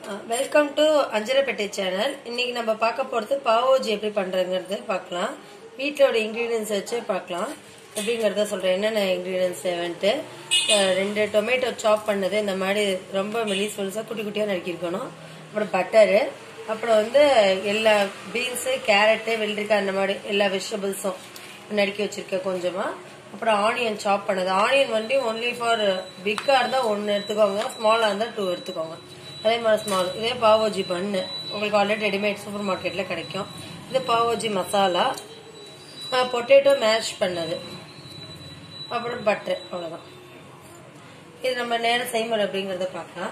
welcome to அஞ்சரைப்பேட்டை channel இன்னைக்கு நம்ம பார்க்க போறது பாவோஜி எப்படி பண்றதுங்கிறது பார்க்கலாம் வீட்டோட இன்கிரீடியன்ஸ் வச்சு பார்க்கலாம் எப்படிங்கிறத சொல்றேன் என்னென்ன இன்கிரீடியன்ஸ் தேவைன்ட்டு அஹ் ரெண்டு டொமேட்டோ சாப் பண்ணது இந்த மாதிரி ரொம்ப மெலிஸ் மெலிசா குட்டி குட்டியாக நறுக்கியிருக்கணும் அப்புறம் பட்டரு அப்புறம் வந்து எல்லா பீன்ஸு கேரட்டு வெள்ளரிக்காய் அந்த மாதிரி எல்லா வெஜிடபிள்ஸும் நறுக்கி வச்சிருக்கேன் கொஞ்சமா அப்புறம் ஆனியன் சாப் பண்ணது ஆனியன் வந்து ஒன்லி ஃபார் பிக்கா இருந்தா ஒன்னு எடுத்துக்கோங்க ஸ்மாலா இருந்தா டூ எடுத்துக்கோங்க அதே மாதிரி ஸ்மால் இதே பாவோஜி பண்ணு உங்களுக்கு ஆல்ரெடி ரெடிமேட் சூப்பர் மார்க்கெட்ல கிடைக்கும் இது பாவோஜி மசாலா பொட்டேட்டோ மேஷ் பண்ணது அப்புறம் பட்டர் அவ்வளவுதான் இது நம்ம நேரம் செய்முறை அப்படிங்கறத பார்க்கலாம்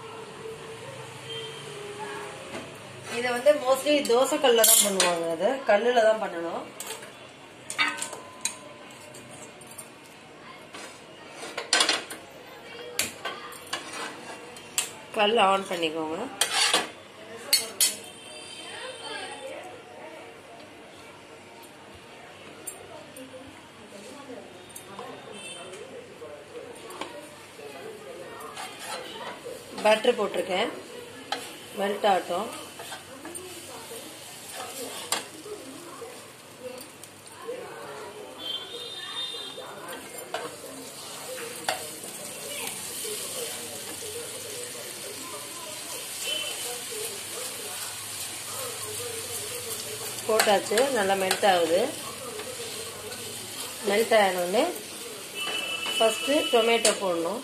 இதை வந்து மோஸ்ட்லி தோசை கல்ல தான் பண்ணுவாங்க அது கல்லுல தான் பண்ணணும் கல் ஆன் பண்ணிக்கோங்க பட்டர் போட்டிருக்கேன் மெல்ட் ஆகட்டும் போட்டாச்சு நல்லா மெல்ட் ஆகுது மெல்ட் ஆகணுன்னு ஃபஸ்ட்டு டொமேட்டோ போடணும்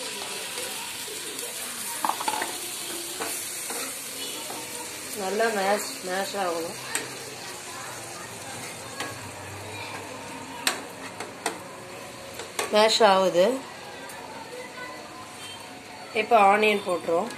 நல்லா மேஷ் மேஷ் ஆகணும் மேஷ் ஆகுது இப்போ ஆனியன் போட்டுரும்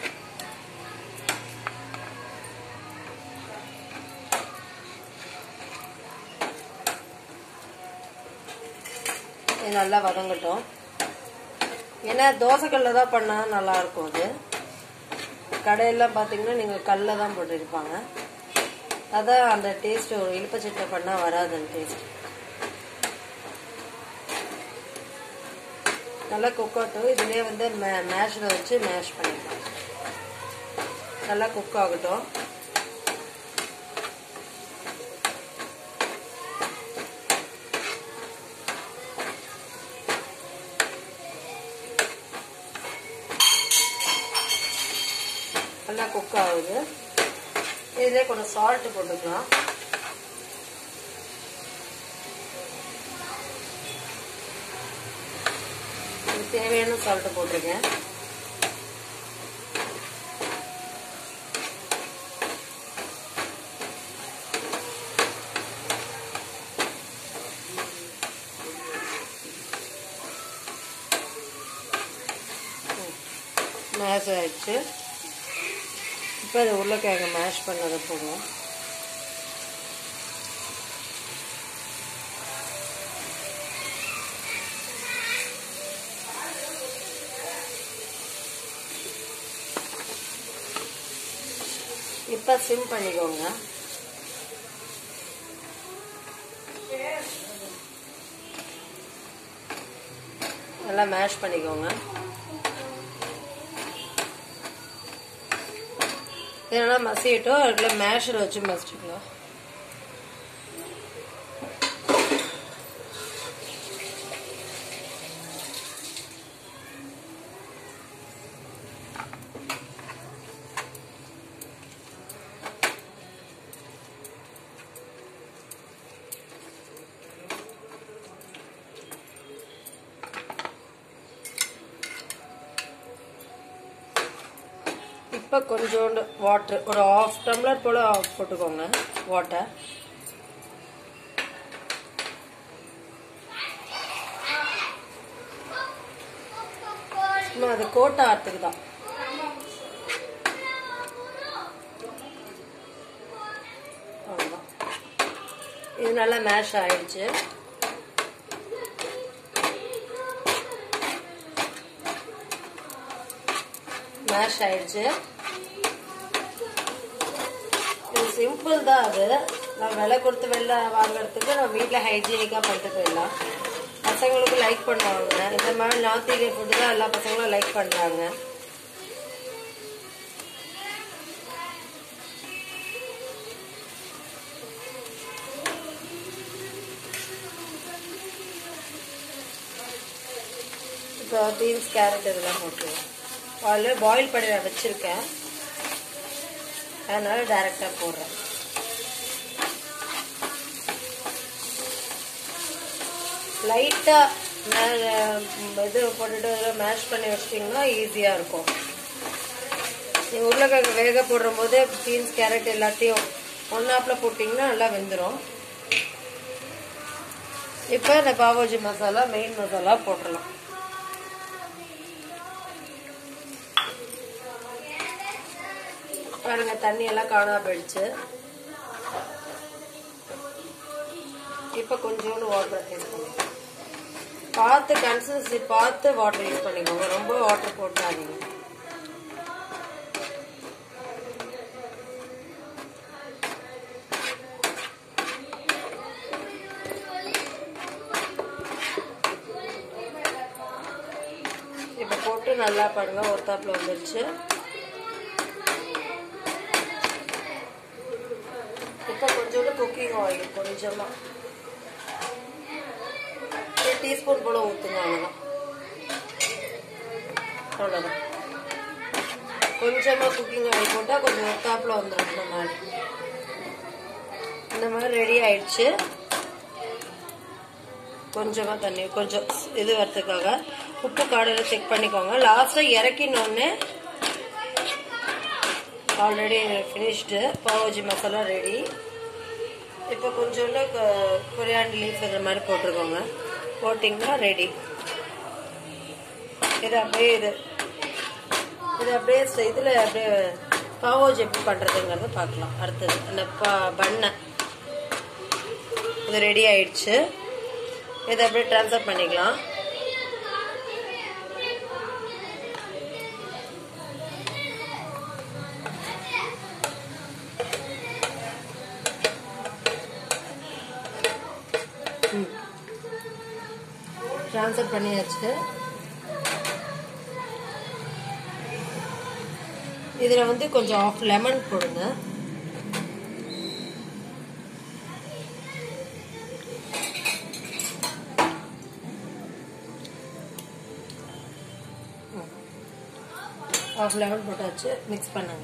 இது நல்லா வதங்கட்டும் ஏன்னா தோசைக்கல்ல தான் பண்ணா நல்லா இருக்கும் அது கடையெல்லாம் பார்த்தீங்கன்னா நீங்கள் கல்ல தான் போட்டிருப்பாங்க அதான் அந்த டேஸ்ட் ஒரு இழுப்பச்சட்டை பண்ணால் வராது அந்த டேஸ்ட் நல்லா குக் ஆகட்டும் இதுலேயே வந்து மே மேஷில் வச்சு மேஷ் பண்ணிக்கலாம் நல்லா குக் ஆகட்டும் நல்லா குக் ஆகுது இதிலே கொஞ்சம் சால்ட் போட்டுக்கலாம் இது தேவையான சால்ட் போட்டிருக்கேன் மேஷ் ஆயிடுச்சு இப்போ அது உருளைக்கிழங்கு மேஷ் பண்ணதை போடுவோம் இப்போ சிம் பண்ணிக்கோங்க நல்லா மேஷ் பண்ணிக்கோங்க இதெல்லாம் மசியட்டும் அதில் மேஷர் வச்சு மசிச்சுக்கலாம் இப்போ கொஞ்சோண்டு வாட்டர் ஒரு ஆஃப் டம்ளர் போல் போட்டுக்கோங்க வாட்டர் சும்மா அது கோட்டை ஆற்றுக்கு தான் அவ்வளோதான் இது நல்லா மேஷ் ஆயிடுச்சு மேஷ் ஆயிடுச்சு இது சிம்பிள் தான் அது நான் விலை கொடுத்து வெளில வாங்குறதுக்கு நான் வீட்டில் ஹைஜீனிக்காக பண்ணிட்டு போயிடலாம் பசங்களுக்கு லைக் பண்ணுவாங்க இந்த மாதிரி நார்த் இந்தியன் ஃபுட்டு தான் எல்லா பசங்களும் லைக் பண்ணுறாங்க பீன்ஸ் கேரட் இதெல்லாம் போட்டுருவோம் அதில் பாயில் பண்ணி நான் வச்சுருக்கேன் அதனால டைரெக்டாக போடுறேன் லைட்டாக இது போட்டுட்டு மேஷ் பண்ணி வச்சிட்டிங்கன்னா ஈஸியாக இருக்கும் நீங்கள் உருளைக்கிழங்கு வேக போடுற போது பீன்ஸ் கேரட் எல்லாத்தையும் ஒன்றாப்பில் போட்டிங்கன்னா நல்லா வெந்துடும் இப்போ இந்த பாவோஜி மசாலா மெயின் மசாலா போட்டுடலாம் பாருங்க தண்ணி எல்லாம் காணாம போயிடுச்சு இப்போ கொஞ்சோண்டு வாட்டர் யூஸ் பண்ணிக்கலாம் பார்த்து கன்சிஸ்டன்சி பார்த்து வாட்டர் யூஸ் பண்ணிக்கோங்க ரொம்ப வாட்டர் போட்டாதீங்க இப்போ போட்டு நல்லா பாருங்க ஒரு தாப்பில் வந்துருச்சு இப்போ கொஞ்சோண்டு குக்கிங் ஆயில் கொஞ்சமாக ஒரு டீஸ்பூன் போல ஊற்றுங்க அவ்வளோதான் அவ்வளோதான் கொஞ்சமாக குக்கிங் ஆயில் போட்டால் கொஞ்சம் ஒரு தாப்பில் வந்துடும் இந்த மாதிரி இந்த மாதிரி ரெடி ஆயிடுச்சு கொஞ்சமாக தண்ணி கொஞ்சம் இது வரதுக்காக உப்பு காடையில் செக் பண்ணிக்கோங்க லாஸ்ட்டாக இறக்கினோடனே ஆல்ரெடி ஃபினிஷ்டு பாவோஜி மசாலா ரெடி இப்போ கொஞ்சோண்டு கொரியாண்டி லீஃப் இந்த மாதிரி போட்டிருக்கோங்க போட்டிங்கன்னா ரெடி இது அப்படியே இது இது அப்படியே இதில் அப்படியே பாவோஜி எப்படி பண்ணுறதுங்கிறத பார்க்கலாம் அடுத்தது அந்த பா பண்ணை இது ரெடி ஆயிடுச்சு இதை அப்படியே ட்ரான்ஸ்ஃபர் பண்ணிக்கலாம் ட்ரான்ஸ்ஃபர் பண்ணியாச்சு இதில் வந்து கொஞ்சம் ஆஃப் லெமன் போடுங்க ஆஃப் லெமன் போட்டாச்சு மிக்ஸ் பண்ணுங்க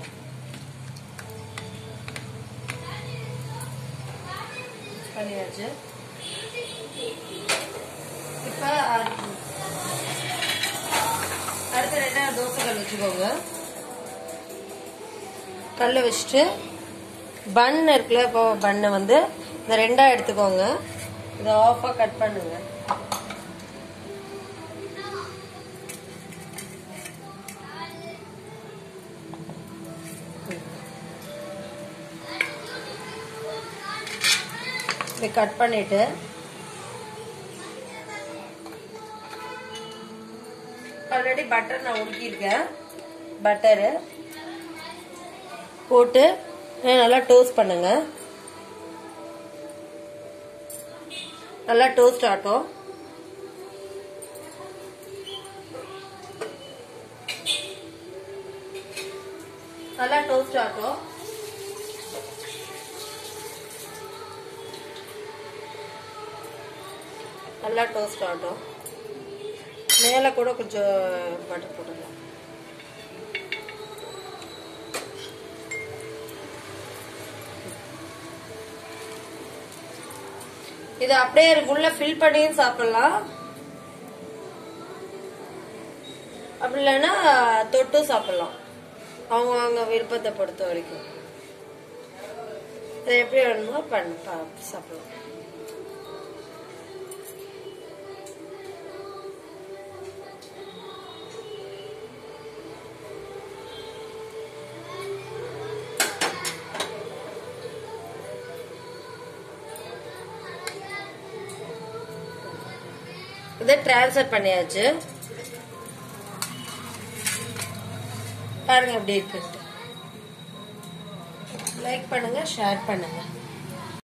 மிக்ஸ் பண்ணியாச்சு இப்போ அடுத்த ரெண்டாவது தோசை கல் வச்சுக்கோங்க கல் வச்சுட்டு பன் இருக்குல்ல இப்போ பண்ணை வந்து இந்த ரெண்டா எடுத்துக்கோங்க இதை ஆஃபாக கட் பண்ணுங்க இதை கட் பண்ணிட்டு ஆல்ரெடி பட்டர் நான் உருக்கியிருக்கேன் பட்டரு போட்டு நல்லா டோஸ்ட் பண்ணுங்க நல்லா டோஸ்ட் ஆட்டும் நல்லா டோஸ்ட் ஆட்டும் நல்லா டோஸ்ட் ஆகட்டும் மேலே கூட கொஞ்சம் பட்டர் போட்டுடலாம் இது அப்படியே உள்ள ஃபில் பண்ணியும் சாப்பிடலாம் அப்படி இல்லைன்னா தொட்டும் சாப்பிடலாம் அவங்க அவங்க விருப்பத்தை பொறுத்த வரைக்கும் இதை எப்படி வேணுமோ பண்ண பா- சாப்பிடலாம் இதை டிரான்ஸ்ஃபர் பண்ணியாச்சு பாருங்க எப்படி இருக்கு லைக் பண்ணுங்க ஷேர் பண்ணுங்க